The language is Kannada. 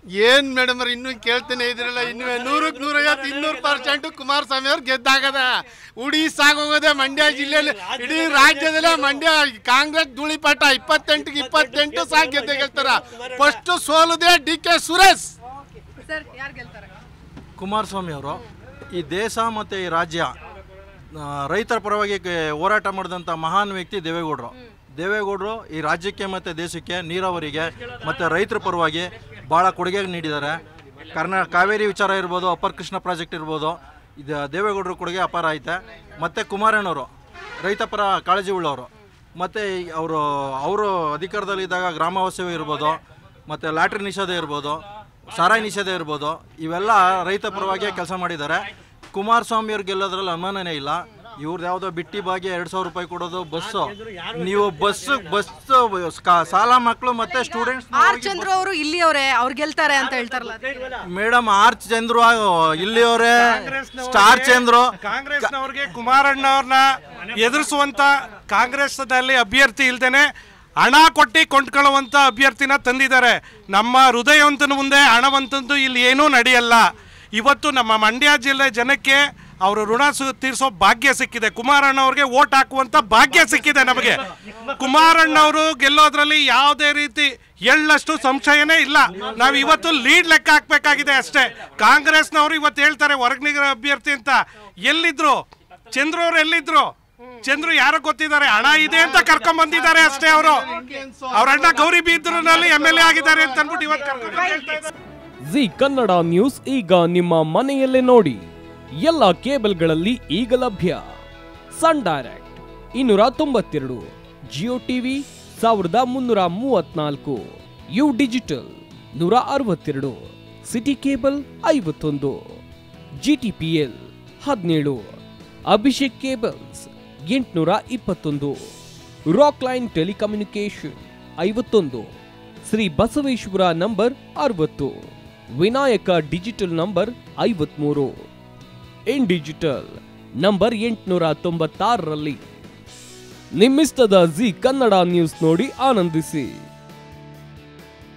ಏನ್ ಮೇಡಮ್ ಅವ್ರ ಇನ್ನೂ ಕೇಳ್ತಾನೆ ಇದ್ರಲ್ಲ ಇನ್ನು ನೂರಕ್ಕೆ ನೂರೈವತ್ತು ಇನ್ನೂರು ಪರ್ಸೆಂಟ್ ಕುಮಾರಸ್ವಾಮಿ ಅವ್ರು ಗೆದ್ದಾಗದ ಉಡಿ ಸಾಗೋಗದೆ ಮಂಡ್ಯ ಜಿಲ್ಲೆಯಲ್ಲಿ ಇಡೀ ರಾಜ್ಯದಲ್ಲೇ ಮಂಡ್ಯ ಕಾಂಗ್ರೆಸ್ ಧೂಳಿಪಟ ಇಪ್ಪತ್ತೆಂಟಿಗೆ ಇಪ್ಪತ್ತೆಂಟು ಸಾಕು ಗೆದ್ದೆ ಗೆಲ್ತಾರ ಫಸ್ಟ್ ಸೋಲುದೇ ಡಿ ಕೆ ಸುರೇಶ್ ಸರ್ ಯಾರು ಗೆಲ್ತಾರೆ ಕುಮಾರಸ್ವಾಮಿ ಅವರು ಈ ದೇಶ ಮತ್ತು ಈ ರಾಜ್ಯ ಆ, ರೈತರ ಪರವಾಗಿ ಕೆ- ಹೋರಾಟ ಮಾಡಿದಂಥ ಮಹಾನ್ ವ್ಯಕ್ತಿ ದೇವೇಗೌಡರು ದೇವೇಗೌಡರು ಈ ರಾಜ್ಯಕ್ಕೆ ಮತ್ತು ದೇಶಕ್ಕೆ ನೀರಾವರಿಗೆ ಮತ್ತು ರೈತರ ಪರವಾಗಿ ಭಾಳ ಕೊಡುಗೆ ನೀಡಿದ್ದಾರೆ ಕರ್ನಾ ಕಾವೇರಿ ವಿಚಾರ ಇರ್ಬೋದು ಅಪ್ಪರ್ ಕೃಷ್ಣ ಪ್ರಾಜೆಕ್ಟ್ ಇರ್ಬೋದು ಇದು ದೇವೇಗೌಡರ ಕೊಡುಗೆ ಅಪಾರ ಐತೆ ಮತ್ತು ಕುಮಾರಣ್ಣವರು ರೈತ ಪರ ಕಾಳಜಿ ಉಳ್ಳವರು ಮತ್ತು ಅವರು ಅವರು ಅಧಿಕಾರದಲ್ಲಿದ್ದಾಗ ಗ್ರಾಮವಾಸ್ತವ್ಯ ಇರ್ಬೋದು ಮತ್ತು ಲಾಟ್ರಿ ನಿಷೇಧ ಇರ್ಬೋದು ಸಾರಾಯಿ ನಿಷೇಧ ಇರ್ಬೋದು ಇವೆಲ್ಲ ರೈತ ಪರವಾಗಿ ಕೆಲಸ ಮಾಡಿದ್ದಾರೆ ಕುಮಾರಸ್ವಾಮಿ ಅವ್ರು ಗೆಲ್ಲೋದ್ರಲ್ಲಿ ಅನುಮಾನನೇ ಇಲ್ಲ ಇವ್ರದ್ದು ಯಾವುದೋ ಬಿಟ್ಟಿ ಭಾಗ್ಯ ಎರಡು ಸಾವಿರ ರೂಪಾಯಿ ಕೊಡೋದು ಬಸ್ಸು ನೀವು ಬಸ್ ಬಸ್ ಸಾಲ ಮಕ್ಕಳು ಮತ್ತೆ ಸ್ಟೂಡೆಂಟ್ಸ್ ಆರ್ ಚಂದ್ರು ಅವರು ಇಲ್ಲಿಯವರೇ ಅವ್ರು ಗೆಲ್ತಾರೆ ಅಂತ ಹೇಳ್ತಾರಲ್ಲ ಮೇಡಮ್ ಆರ್ ಚಂದ್ರು ಇಲ್ಲಿಯವರೇ ಸ್ಟಾರ್ ಚಂದ್ರು ಕಾಂಗ್ರೆಸ್ನವ್ರಿಗೆ ಕುಮಾರಣ್ಣ ಅವ್ರನ್ನ ಎದುರಿಸುವಂತ ಕಾಂಗ್ರೆಸ್ನಲ್ಲಿ ಅಭ್ಯರ್ಥಿ ಇಲ್ದೇನೆ ಹಣ ಕೊಟ್ಟು ಕೊಂಡ್ಕೊಳ್ಳುವಂತ ಅಭ್ಯರ್ಥಿನ ತಂದಿದ್ದಾರೆ ನಮ್ಮ ಹೃದಯವಂತನ ಮುಂದೆ ಹಣವಂತಂದು ಇಲ್ಲಿ ಏನೂ ನಡೆಯಲ್ಲ ಇವತ್ತು ನಮ್ಮ ಮಂಡ್ಯ ಜಿಲ್ಲೆ ಜನಕ್ಕೆ ಅವರು ಋಣ ಸು- ತೀರ್ಸೋ ಭಾಗ್ಯ ಸಿಕ್ಕಿದೆ ಕುಮಾರಣ್ಣ ಅವ್ರಿಗೆ ಓಟ್ ಹಾಕುವಂತ ಭಾಗ್ಯ ಸಿಕ್ಕಿದೆ ನಮಗೆ ಕುಮಾರಣ್ಣ ಅವರು ಗೆಲ್ಲೋದ್ರಲ್ಲಿ ಯಾವುದೇ ರೀತಿ ಎಳ್ಳಷ್ಟು ಸಂಶಯನೇ ಇಲ್ಲ ನಾವು ಇವತ್ತು ಲೀಡ್ ಲೆಕ್ಕ ಹಾಕ್ಬೇಕಾಗಿದೆ ಅಷ್ಟೇ ಕಾಂಗ್ರೆಸ್ನವರು ಇವತ್ತು ಹೇಳ್ತಾರೆ ಹೊರಗ್ನಿಗರ ಅಭ್ಯರ್ಥಿ ಅಂತ ಎಲ್ಲಿದ್ರು ಚಂದ್ರು ಅವ್ರು ಎಲ್ಲಿದ್ರು ಚಂದ್ರು ಯಾರೋ ಗೊತ್ತಿದ್ದಾರೆ ಹಣ ಇದೆ ಅಂತ ಕರ್ಕೊಂಡ್ ಬಂದಿದ್ದಾರೆ ಅಷ್ಟೇ ಅವರು ಅವ್ರ ಅಣ್ಣ ಗೌರಿ ಬೀದ್ರಲ್ಲಿ ಎಮ್ ಎಲ್ ಎ ಆಗಿದ್ದಾರೆ ಅಂತ ಅನ್ಬಿಟ್ಟು ಇವತ್ತು ಕರ್ಕೊಂಡ್ ಬಂದು ಹೇಳ್ತಾ ಇದ್ದಾರೆ. ಜಿ ಕನ್ನಡ ನ್ಯೂಸ್ ಈಗ ನಿಮ್ಮ ಮನೆಯಲ್ಲೇ ನೋಡಿ ಎಲ್ಲ ಕೇಬಲ್ಗಳಲ್ಲಿ ಈಗ ಲಭ್ಯ ಸನ್ ಡೈರೆಕ್ಟ್ ಇನ್ನೂರ ತೊಂಬತ್ತೆರಡು ಜಿಯೋ ಟಿವಿ ಸಾವಿರದ ಮುನ್ನೂರ ಮೂವತ್ನಾಲ್ಕು ಯು ಡಿಜಿಟಲ್ ನೂರ ಅರವತ್ತೆರಡು ಸಿಟಿ ಕೇಬಲ್ ಐವತ್ತೊಂದು ಜಿ ಟಿ ಪಿ ಎಲ್ ಹದಿನೇಳು ಅಭಿಷೇಕ್ ಕೇಬಲ್ಸ್ ಎಂಟುನೂರ ಇಪ್ಪತ್ತೊಂದು ರಾಕ್ ಲೈನ್ ಟೆಲಿಕಮ್ಯುನಿಕೇಶನ್ ಐವತ್ತೊಂದು ಶ್ರೀ ಬಸವೇಶ್ವರ ನಂಬರ್ ಅರವತ್ತು ವಿನಾಯಕ ಡಿಜಿಟಲ್ ನಂಬರ್ ಐವತ್ಮೂರು ಇನ್ ಡಿಜಿಟಲ್ ನಂಬರ್ ಎಂಟುನೂರ ತೊಂಬತ್ತಾರರಲ್ಲಿ ನಿಮ್ಮಿಸ್ತದ ಜಿ ಕನ್ನಡ ನ್ಯೂಸ್ ನೋಡಿ ಆನಂದಿಸಿ